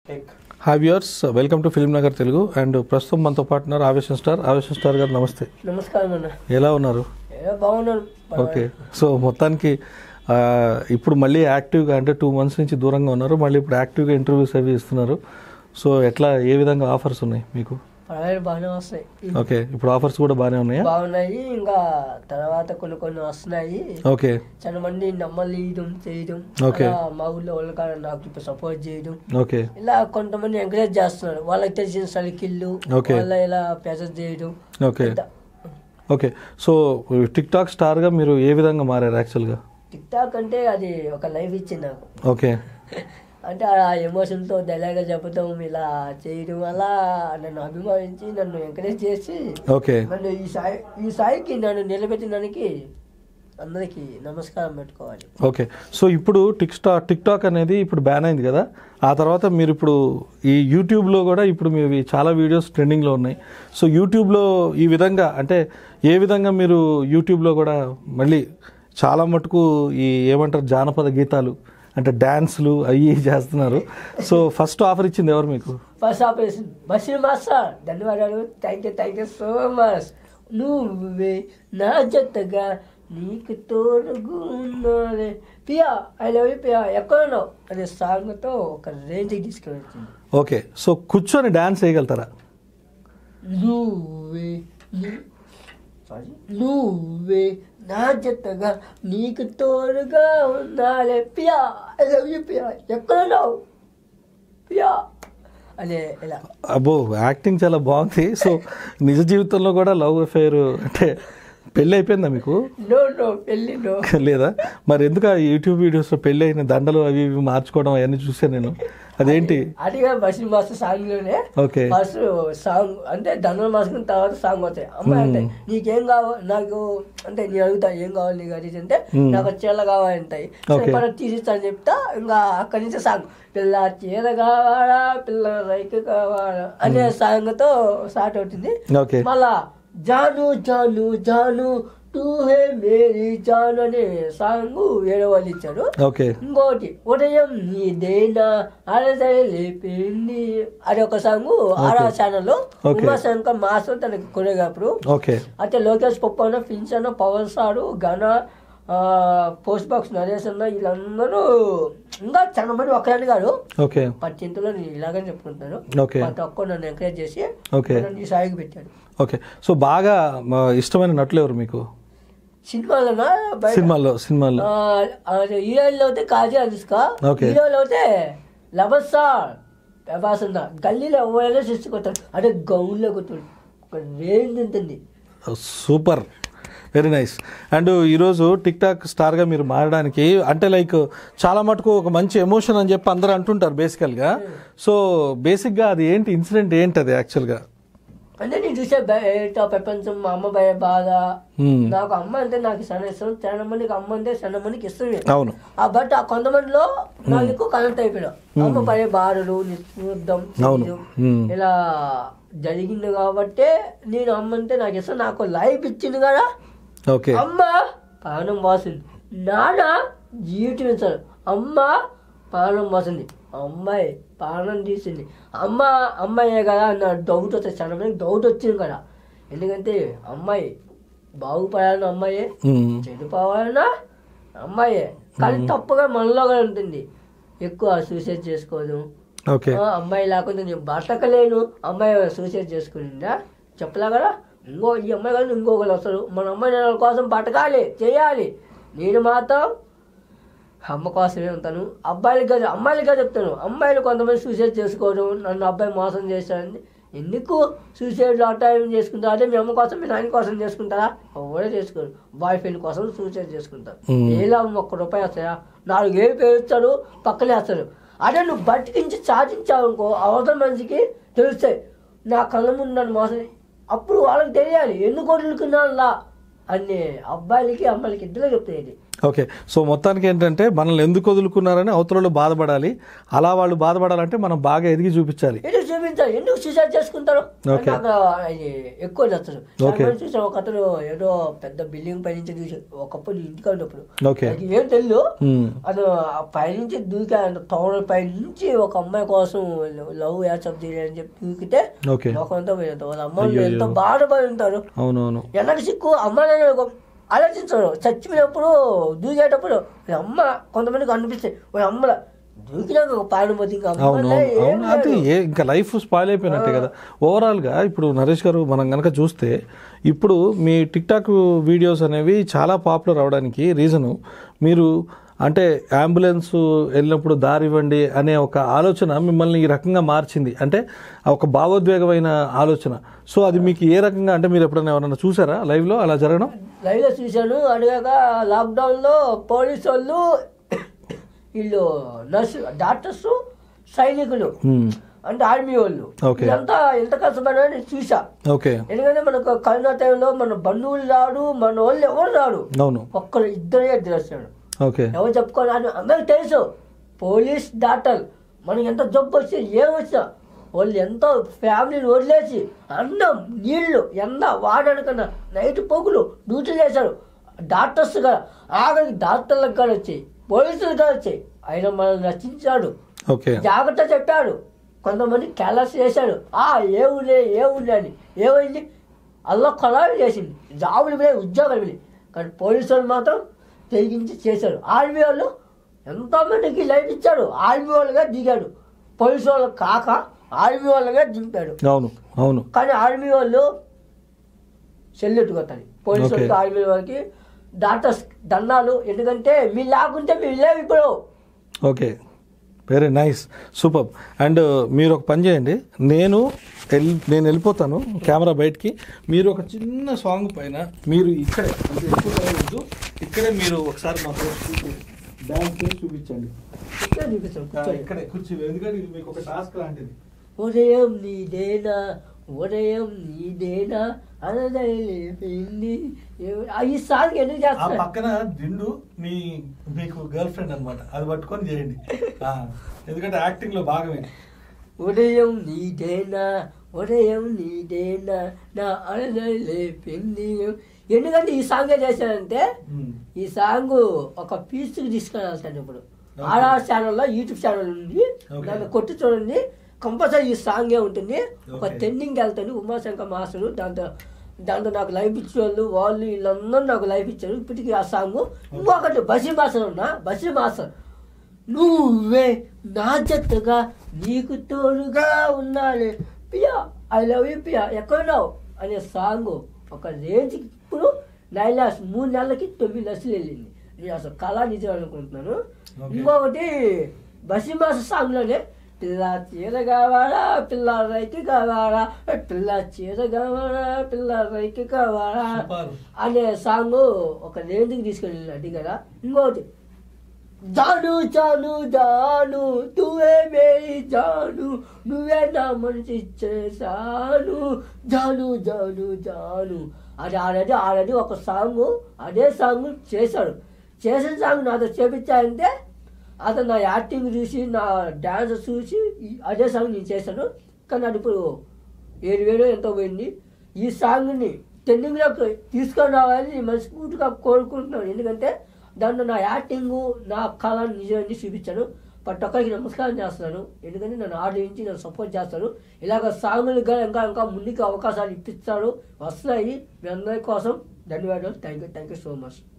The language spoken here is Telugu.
Hi viewers welcome to film Nagar Telugu and ప్రస్తుతం మనతో పాటు ఉన్నారు ఆవేశం స్టార్ ఆవేశం స్టార్ గారు నమస్తే నమస్కారం అన్న ఎలా ఉన్నారు ఏదో బాగున్నాను ఓకే సో మొత్తానికి ఆ, ఇప్పుడు మళ్ళీ యాక్టివ్గా అంటే టూ మంత్స్ నుంచి దూరంగా ఉన్నారు మళ్ళీ ఇప్పుడు యాక్టివ్గా ఇంటర్వ్యూస్ అవి ఇస్తున్నారు సో ఎట్లా ఏ విధంగా ఆఫర్స్ ఉన్నాయి మీకు పర్వాలేదు బాగానే వస్తాయి ఓకే ఇప్పుడు ఆఫర్స్ కూడా బాగానే ఉన్నాయా బాగున్నాయి ఇంకా తర్వాత కొన్ని కొన్ని వస్తున్నాయి ఓకే చాలా మంది నమ్మలేయడం చేయడం Okay. అలా మా ఊళ్ళో వాళ్ళు కాడ నాకు ఇప్పుడు సపోర్ట్ చేయడం ఓకే ఇలా కొంతమంది ఎంకరేజ్ చేస్తున్నారు వాళ్ళకి తెలిసిన సలికిళ్ళు Okay. వాళ్ళ ఇలా ప్యాసెస్ చేయడం okay okay so TikTok స్టార్గా మీరు ఏ విధంగా మారారు యాక్చువల్గా టిక్ టాక్ అంటే అది ఒక లైఫ్ ఇచ్చింది నాకు ఓకే అంటే ఆ ఎమోషన్తో డైలాగ్ చెప్పడం ఇలా చేయడం అలా నన్ను అభిమానించి నన్ను ఎంకరేజ్ చేసి ఓకే నన్ను ఈ స్థాయి ఈ స్థాయికి నన్ను నిలబెట్టినానికి అందరికీ నమస్కారం పెట్టుకోవాలి ఓకే సో ఇప్పుడు టిక్ స్టా టిక్ టాక్ అనేది ఇప్పుడు బ్యాన్ అయింది కదా ఆ తర్వాత మీరు ఇప్పుడు ఈ యూట్యూబ్లో కూడా ఇప్పుడు మీవి చాలా వీడియోస్ ట్రెండింగ్లో ఉన్నాయి సో యూట్యూబ్లో ఈ విధంగా అంటే ఏ విధంగా మీరు యూట్యూబ్లో కూడా మళ్ళీ చాలా మటుకు ఈ ఏమంటారు జానపద గీతాలు అంటే డ్యాన్స్లు అవి ఇవి చేస్తున్నారు సో ఫస్ట్ ఆఫర్ ఇచ్చింది ఎవరు మీకు ఫస్ట్ ఆపరేషన్ బషీర్ మాస్టర్ ధన్యవాదాలు thank you thank you so much నువ్వే నా జతగా నీకు తోడుగు ఉన్నాలే పియా ఐ లవ్ యూ పియా ఎక్కడున్నావు అనే సాంగ్తో ఒక రేంజ్కి తీసుకొని వచ్చింది ఓకే సో కూర్చొని డ్యాన్స్ వేయగలుగుతారా నువ్వే నీ- సారీ నువ్వే నా జతగా నీకు తోడుగా ఉండాలే పియా ఐ లవ్ యూ పియా ఎక్కడున్నావు పియా అనే ఇలా అబ్బో యాక్టింగ్ చాలా బాగుంది సో నిజ జీవితంలో కూడా లవ్ అఫేర్ అంటే పెళ్ళి అయిపోయిందా మీకు నో నో పెళ్ళి నో లేదా మరి ఎందుకు ఆ యూట్యూబ్ వీడియోస్లో పెళ్ళి అయిన దండలు అవి ఇవి మార్చుకోవడం అవన్నీ చూసాను నేను అదేంటి అదిగా బస్సు మాస్టర్ సాంగ్ లోనే ఓకే ఫస్ట్ సాంగ్ అంటే దండలు మార్చుకున్న తర్వాత సాంగ్ వస్తాయి అమ్మాయి అంటే నీకేం కావాలి నాకు అంటే నేను అడుగుతా ఏం కావాలి నీకు అది ఇది అంటే Hmm. నాకు చీర కావాలి అంటాయి Okay. సరే తీసిస్తాను చెప్తా ఇంకా అక్కడి నుంచి సాంగ్ పిల్ల చీర కావాలా పిల్ల రైక్ కావాలా అనే సాంగ్ తో స్టార్ట్ అవుతుంది ఓకే మళ్ళా జాను జాను జాను టూ హే మేరీ జాను అనే సాంగ్ వేరే వాళ్ళు ఇచ్చారు ఓకే ఇంకోటి ఉదయం నీదేనా అరసరి లేపింది అది ఒక సాంగ్ ఆరా ఛానల్లో Okay. ఉమాశంకర్ మాస్టర్ తనకి కొరియోగ్రాఫరు ఓకే అయితే లోకేష్ పప్పన్న ఫిన్సన్ పవన్ సారు ఘన పోస్ట్ బాక్స్ నరేష్ అన్న వీళ్ళందరూ ఇంకా చాలా మంది ఒకరాని గారు ఓకే పచ్చింతలో నేను ఇలాగని చెప్పుకుంటాను ఓకే ప్రతి ఒక్కరు నన్ను ఎంకరేజ్ చేసి ఓకే నన్ను ఈ స్థాయికి పెట్టాడు ఓకే సో బాగా మా ఇష్టమైన నటులు ఎవరు మీకు సినిమాలోనా బయట సినిమాల్లో సినిమాల్లో హీరోయిన్లో అయితే కాజీ అనుష్క Okay. హీరోలో అయితే లవర్ సార్ ప్రభాస్ అన్న గల్లీలో ఎవరైనా చూసుకుంటాడు అంటే గౌన్లో కొట్టాడు ఒక రేంజ్ ఉంటుంది సూపర్ వెరీ నైస్ అండ్ ఈరోజు టిక్ టాక్ స్టార్గా మీరు మారడానికి అంటే లైక్ చాలా మటుకు ఒక మంచి ఎమోషన్ అని చెప్పి అందరూ అంటుంటారు బేసికల్గా సో బేసిక్గా అది ఏంటి ఇన్సిడెంట్ ఏంటి అది యాక్చువల్గా అంటే నేను చూసే బయట ప్రపంచం మా అమ్మ భయ బాధ నాకు అమ్మ అంటే నాకు చాలా ఇష్టం చాలా మందికి అమ్మ అంటే చాలా మందికి ఇష్టమే అవును ఆ బట్ ఆ కొంతమందిలో నాకు ఎక్కువ కనెక్ట్ అయిపోయినా అమ్మ పడే బాధలు నిశ్శబ్దం అవును. చేయడం, Hmm. ఇలా జరిగింది కాబట్టే నేను అమ్మ అంటే నాకు ఇష్టం నాకు లైఫ్ ఇచ్చింది కదా ఓకే అమ్మ ప్రాణం వాసింది నాన్న జీవితం ఇచ్చాడు అమ్మ ప్రాణం వాసింది అమ్మాయి ప్రాణం తీసింది అమ్మ అమ్మాయే కదా నా డౌట్ వస్తుంది చాలా మందికి డౌట్ వచ్చింది కదా ఎందుకంటే అమ్మాయి బాగుపడాలన్న అమ్మాయే మ్మ్. చెడిపోవాలన్నా అమ్మాయే కానీ తప్పుగా మనలో కూడా ఉంటుంది ఎక్కువ సూసైడ్ చేసుకోదు ఓకే ఆ, అమ్మాయి లేకుండా నేను బతకలేను అమ్మాయి సూసైడ్ చేసుకునిందా చెప్పలే కదా ఇంకో ఈ అమ్మాయి కానీ ఇంకొకరు వస్తారు మన అమ్మాయి నెలల కోసం బతకాలి చేయాలి నేను మాత్రం అమ్మ కోసమే ఉంటాను అబ్బాయిలకి కాదు అమ్మాయిలకి కాదు చెప్తాను అమ్మాయిలు కొంతమంది సూసైడ్ చేసుకోవడం నన్ను అబ్బాయి మోసం చేశారని ఎందుకు సూసైడ్ టైం చేసుకుంటారు అదే మీ అమ్మ కోసం మీ నాయన కోసం చేసుకుంటారా ఎవరే చేసుకోరు బాయ్ ఫ్రెండ్ కోసం సూసైడ్ చేసుకుంటారు Hmm. ఏ లాభం ఒక్క రూపాయి వస్తాయా నాలుగు ఏళ్ళు పేరుస్తాడు పక్కనే వేస్తాడు అదే నువ్వు బతికించి సాధించావు అనుకో అవతల మనిషికి తెలుస్తాయి నా కళ్ళ ముందు నన్ను మోసం అప్పుడు వాళ్ళకి తెలియాలి ఎన్ని కోట్లకున్నానులా అనే అబ్బాయిలకి అమ్మాయిలకి ఇద్దరు చెప్తాయి ఇది ఓకే సో మొత్తానికి ఏంటంటే మనల్ని ఎందుకు వదులుకున్నారని అవతలలో బాధపడాలి అలా వాళ్ళు బాధపడాలంటే మనం బాగా ఎదిగి చూపించాలి ఎందుకు చూపించాలి ఎందుకు సూసైడ్ చేసుకుంటారు Okay. నాకు అది ఎక్కువ నచ్చదు Okay. చాలా మంది చూసాను ఒక అతను ఏదో పెద్ద బిల్డింగ్ పై నుంచి చూసి ఒకప్పుడు ఇంటికి ఉన్నప్పుడు ఓకే నాకు ఏం తెలియదు మ్మ్. అతను ఆ పైనుంచి దూకా తోడ పై నుంచి ఒక అమ్మాయి కోసం లవ్ యాక్సెప్ట్ చేయాలని చెప్పి దూకితే ఓకే లోకంతో పోయింది వాళ్ళ అమ్మాయిలు అయ్యయ్యో. ఎంత బాధపడి ఉంటారు అవునవును వెనక సిక్కు అమ్మాయిని ఒక- ఆలోచించరు చచ్చిపోయినప్పుడు దూకేటప్పుడు వాళ్ళ అమ్మ కొంతమందికి అనిపిస్తాయి వాళ్ళ అమ్మల దూకినాక ఒక పాడిపోతే ఇంకా అవును అమ్మాయిలే అవును ఏం అవును అది లేదు. ఏ ఇంకా లైఫ్ స్పాయిల్ అయిపోయినట్టే కదా ఓవరాల్గా ఇప్పుడు నరేష్ గారు మనం కనుక చూస్తే ఇప్పుడు మీ టిక్ టాక్ వీడియోస్ అనేవి చాలా పాపులర్ అవడానికి రీజను మీరు అంటే అంబులెన్స్ వెళ్ళినప్పుడు దారి ఇవ్వండి అనే ఒక ఆలోచన మిమ్మల్ని ఈ రకంగా మార్చింది అంటే ఒక భావోద్వేగమైన ఆలోచన సో అది మీకు ఏ రకంగా అంటే మీరు ఎప్పుడైనా ఎవరైనా చూసారా లైవ్లో అలా జరగడం లైవ్ లో చూశాను అడిగాక లాక్డౌన్ లో పోలీసు వాళ్ళు వీళ్ళు నర్సు డాక్టర్స్ సైనికులు మ్మ్. అంటే ఆర్మీ వాళ్ళు Okay. ఇదంతా ఎంత కష్టపడని చూసా ఓకే ఎందుకంటే మనకు కరోనా టైంలో మన బంధువులు రాడు మన వాళ్ళు ఎవరు రాడు అవును ఒక్కరు ఇద్దరే ఇద్దరు వస్తాడు ఓకే ఎవరు చెప్పుకోవాలి అందరికి తెలుసు పోలీస్ డాక్టర్ మనకి ఎంత జబ్బు వచ్చి ఏం వచ్చినా వాళ్ళు ఎంతో ఫ్యామిలీని వదిలేసి అన్నం నీళ్లు ఎండ వాడనుకున్న నైట్ పొగులు డ్యూటీలు చేశారు డాక్టర్స్ కూడా ఆఖరికి డాక్టర్లకు కూడా వచ్చాయి పోలీసులకు కూడా వచ్చాయి ఆయన మనల్ని రచించాడు ఓకే జాగ్రత్త చెప్పాడు కొంతమంది క్యాలర్స్ చేశాడు ఆ ఏ ఊళ్ళే ఏ ఊళ్ళే అని ఏమైంది అల్లా కొలాలు చేసింది జాబులు పోయి ఉద్యోగాలు పోయి కానీ పోలీసు వాళ్ళు మాత్రం తెగించి చేశారు ఆర్మీ వాళ్ళు ఎంతోమందికి లైఫ్ ఇచ్చాడు ఆర్మీ వాళ్ళుగా దిగాడు పోలీసు వాళ్ళు కాక ఆర్మీ వాళ్ళుగా దింపాడు అవును అవును కానీ ఆర్మీ వాళ్ళు సెల్యూట్ కొట్టాలి పోలీసు Okay. వాళ్ళకి ఆర్మీ వాళ్ళకి డాక్టర్స్ దండాలు ఎందుకంటే మీరు లేకుంటే మీరు లేవు ఇప్పుడు okay very nice super and మీరు ఒక పని చేయండి నేను వెళ్ళి నేను వెళ్ళిపోతాను కెమెరా బయటికి మీరు ఒక చిన్న సాంగ్ పైన మీరు ఇక్కడే అంటే ఎక్కువ రావద్దు ఇక్కడే మీరు ఒకసారి మాకు డాన్స్ చేసి చూపించండి ఇక్కడే చూపిస్తాం ఆ, కూర్చోండి. ఇక్కడే కూర్చో ఎందుకంటే ఇది మీకు ఒక టాస్క్ లాంటిది ఉదయం నీదేనా ఉదయం నీదేనా అనదైపోయింది ఈ సాంగ్ ఎందుకు ఆ చేస్తున్నా పక్కన దిండు మీ మీకు గర్ల్ ఫ్రెండ్ అనమాట అది పట్టుకొని చేయండి ఆ, ఎందుకంటే యాక్టింగ్ లో భాగమే ఉదయం నీదేనా ఉదయం నీదేనా నా అనదైపోయింది ఎందుకంటే ఈ సాంగ్ ఏం చేశానంటే ఉమ్. ఈ సాంగ్ ఒక పీస్కి తీసుకెళ్ళాల్సాను ఇప్పుడు Okay. ఆర్ఆర్ ఛానల్లో యూట్యూబ్ ఛానల్ ఉంది Okay. దాన్ని కొట్టి చూడండి కంపల్సరీ ఈ సాంగే ఉంటుంది ఒక Okay. ట్రెండింగ్ వెళ్తాను ఉమాశంకర్ మాస్టర్ దాంతో దాంతో నాకు లైఫ్ ఇచ్చే వాళ్ళు వాళ్ళు వీళ్ళందరూ నాకు లైఫ్ ఇచ్చారు ఇప్పటికీ ఆ సాంగ్ ఇంకొకటి బషీర్ మాస్టర్ ఉన్నా బషీర్ మాస్టర్ నువ్వే నా జట్టుగా నీకు తోడుగా ఉండాలి పియా ఐ లవ్ యూ పియా ఎక్కడున్నావు అనే సాంగ్ ఒక రేంజ్కి ఇప్పుడు నైన్ లాక్స్ మూడు నెలలకి తొమ్మిది లక్షలు వెళ్ళింది నేను అసలు కళ నిజం అనుకుంటున్నాను Okay. ఇంకొకటి బసి మాస సాంగ్లోనే పిల్ల చీర కావాలా పిల్ల రైతు కావాలా పిల్ల చీర కావాలా పిల్ల రైతు కావాలా Super. అనే సాంగ్ ఒక రేంజ్కి తీసుకెళ్ళి అడిగారా ఇంకొకటి జాను జాను జాను నువ్వే మేరీ జాను నువ్వే నా మనిషి చేశాను జాను జాను జాను అది ఆల్రెడీ ఆల్రెడీ ఒక సాంగ్ అదే సాంగ్ చేశాడు చేసిన సాంగ్ నాతో చేపించాయంటే అతను నా యాక్టింగ్ చూసి నా డ్యాన్స్ చూసి ఈ- అదే సాంగ్ నేను చేశాను కానీ అది ఇప్పుడు ఏడు వేలు ఎంతో పోయింది ఈ సాంగ్ని ట్రెండింగ్లోకి తీసుకొని రావాలని నేను మనస్ఫూర్తిగా కోరుకుంటున్నాను ఎందుకంటే దాంట్లో నా యాక్టింగ్ నా కళ నిజాన్ని చూపించాను ప్రతి ఒక్కరికి నమస్కారం చేస్తున్నాను ఎందుకంటే నన్ను ఆదరించి నన్ను సపోర్ట్ చేస్తారు ఇలాగ సాంగులు కూడా ఇంకా ఇంకా ముందుకు అవకాశాలు ఇప్పిస్తారు వస్తాయి మీ అందరి కోసం ధన్యవాదాలు thank you thank you so much